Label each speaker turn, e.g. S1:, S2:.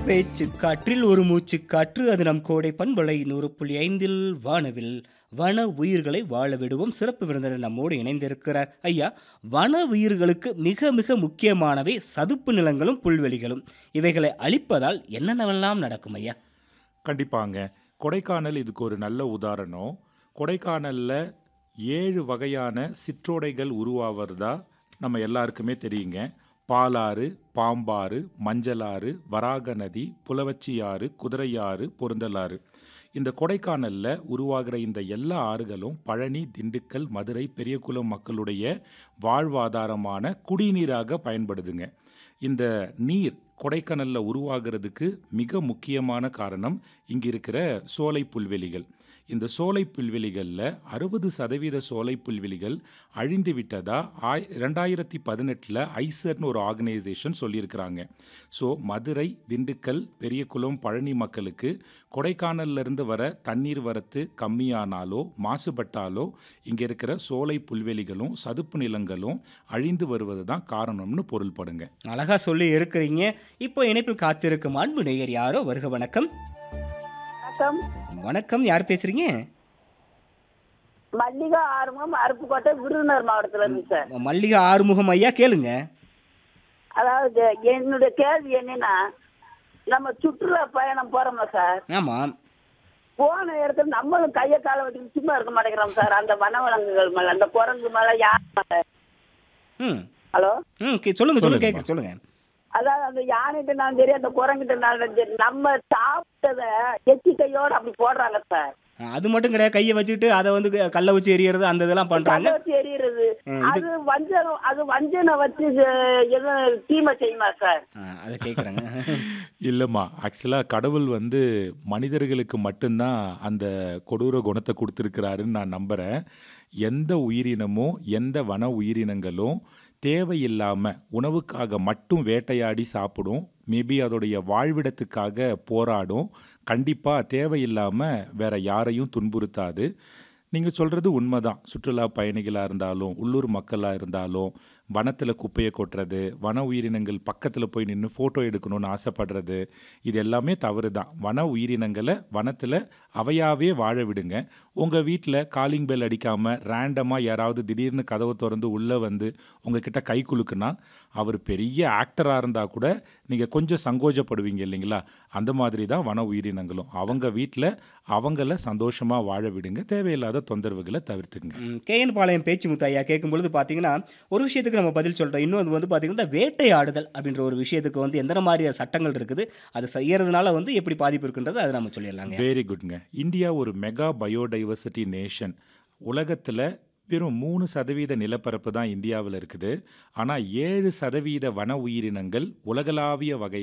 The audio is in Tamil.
S1: பேச்சு காற்றில் ஒரு மூச்சு காற்று அது நம் கோடை பண்பலை நூறு புள்ளி ஐந்தில் வானவில் வன உயிர்களை வாழ விடுவோம் சிறப்பு விருந்தினர் நம்மோடு இணைந்திருக்கிறார் ஐயா வன உயிர்களுக்கு மிக மிக முக்கியமானவை சதுப்பு நிலங்களும் புல்வெளிகளும் இவைகளை அழிப்பதால் என்னென்னவெல்லாம் நடக்கும் ஐயா
S2: கண்டிப்பாங்க கொடைக்கானல் இதுக்கு ஒரு நல்ல உதாரணம் கொடைக்கானலில் ஏழு வகையான சிற்றோடைகள் உருவாகிறதா நம்ம எல்லாருக்குமே தெரியுங்க பாலாறு பாம்பாறு மஞ்சளாறு வராக நதி புலவச்சியாறு குதிரையாறு பொருந்தலாறு இந்த கொடைக்கானலில் உருவாகிற இந்த எல்லா ஆறுகளும் பழனி திண்டுக்கல் மதுரை பெரியகுளம் மக்களுடைய வாழ்வாதாரமான குடிநீராக பயன்படுதுங்க இந்த நீர் கொடைக்கானலில் உருவாகிறதுக்கு மிக முக்கியமான காரணம் இங்கே இருக்கிற சோலை புல்வெளிகள் இந்த சோலை புல்வெளிகளில் அறுபது சதவீத சோலை புல்வெளிகள் அழிந்து விட்டதா ஆய் ரெண்டாயிரத்தி பதினெட்டில் ஐசர்னு ஒரு ஆர்கனைசேஷன் சொல்லியிருக்கிறாங்க ஸோ மதுரை திண்டுக்கல் பெரியகுளம் பழனி மக்களுக்கு கொடைக்கானல்ல இருந்து வர தண்ணீர் வரத்து கம்மியானாலோ மாசுபட்டாலோ இங்கே இருக்கிற சோலை புல்வெளிகளும் சதுப்பு நிலங்களும் அழிந்து வருவது தான் காரணம்னு பொருள்படுங்க
S1: அழகா சொல்லி இருக்கிறீங்க இப்போ இணைப்பில் காத்திருக்கும் அன்பு நேயர் யாரோ வருக வணக்கம்
S3: வணக்கம்
S1: வணக்கம் யார் பேசுறீங்க
S3: மல்லிகா ஆறுமுகம் அருப்புக்கோட்டை விருதுநகர் மாவட்டத்துல இருந்து சார்
S1: மல்லிகை ஆறுமுகம் ஐயா கேளுங்க
S3: அதாவது என்னுடைய கேள்வி என்னன்னா நம்ம சுற்றுலா பயணம் போறோம்ல சார்
S1: ஆமாம்
S3: போன இடத்துல நம்மளும் கைய காலை வச்சுட்டு சும்மா இருக்க மாட்டேங்கிறோம் சார் அந்த வனவிலங்குகள் மேல அந்த குரங்கு மேல யார் மேல
S1: ம்
S3: ஹலோ
S1: ம் கே- சொல்லுங்க சொல்லுங்க
S2: சொல்லுங்கம்மா.
S1: கேட்குறேன் சொல்லுங்க
S3: அதாவது அந்த யானைகிட்ட நான் சரி அந்த குரங்கிட்ட நான் சரி நம்ம சாப்பிட்டத எச்சி கையோட அப்படி போடுறாங்க சார்
S1: ஆ, அது மட்டும் கிடையாது கையை வச்சுட்டு அதை வந்து க- கல்லை வச்சு எரியறது அந்த இதெல்லாம் பண்றாங்க
S3: கல்லை வச்சு எறியறது
S1: ம்,
S3: அது வஞ்சனம் அது வஞ்சனை வச்சு இது எதுவும் தீமை செய்யுமா சார்
S1: ஆ, அதை கேட்குறாங்க
S2: இல்லைம்மா ஆக்சுவலாக கடவுள் வந்து மனிதர்களுக்கு மட்டும்தான் அந்த கொடூர குணத்தை கொடுத்துருக்கிறாருன்னு நான் நம்புகிறேன் எந்த உயிரினமும் எந்த வன உயிரினங்களும் தேவையில்லாமல் உணவுக்காக மட்டும் வேட்டையாடி சாப்பிடும் மேபி அதோடைய வாழ்விடத்துக்காக போராடும் கண்டிப்பாக தேவையில்லாமல் வேற யாரையும் துன்புறுத்தாது நீங்கள் சொல்கிறது உண்மைதான் சுற்றுலா பயணிகளாக இருந்தாலும் உள்ளூர் மக்களாக இருந்தாலும் வனத்தில் குப்பையை கொட்டுறது வன உயிரினங்கள் பக்கத்தில் போய் நின்று ஃபோட்டோ எடுக்கணும்னு ஆசைப்படுறது இது எல்லாமே தவறு தான் வன உயிரினங்களை வனத்தில் அவையாவே வாழ விடுங்க உங்கள் வீட்டில் காலிங் பெல் அடிக்காமல் ரேண்டமாக யாராவது திடீர்னு கதவை திறந்து உள்ளே வந்து உங்ககிட்ட கை குலுக்குனா அவர் பெரிய ஆக்டராக இருந்தால் கூட நீங்கள் கொஞ்சம் சங்கோஜப்படுவீங்க இல்லைங்களா அந்த மாதிரி தான் வன உயிரினங்களும் அவங்க வீட்டில் அவங்கள சந்தோஷமாக வாழ விடுங்க தேவையில்லாத தொந்தரவுகளை தவிர்த்துங்க
S1: ம், கேஎன் பாளையம் பேச்சு முத்து ஐயா கேட்கும் பொழுது பார்த்தீங்கன்னா ஒரு விஷயத்துக்கு நம்ம பதில் சொல்கிறோம் இன்னொன்று வந்து பார்த்தீங்கன்னா இந்த வேட்டையாடுதல் அப்படின்ற ஒரு விஷயத்துக்கு வந்து எந்த மாதிரி சட்டங்கள் இருக்குது அது செய்யறதுனால வந்து எப்படி பாதிப்பு இருக்குன்றது அதை நம்ம சொல்லிடலாங்க
S2: வெரி குட்ங்க இந்தியா ஒரு மெகா பயோடைவர்சிட்டி நேஷன் உலகத்தில் வெறும் மூணு சதவீத நிலப்பரப்பு தான் இந்தியாவில் இருக்குது ஆனால் ஏழு சதவீத வன உயிரினங்கள் உலகளாவிய வகை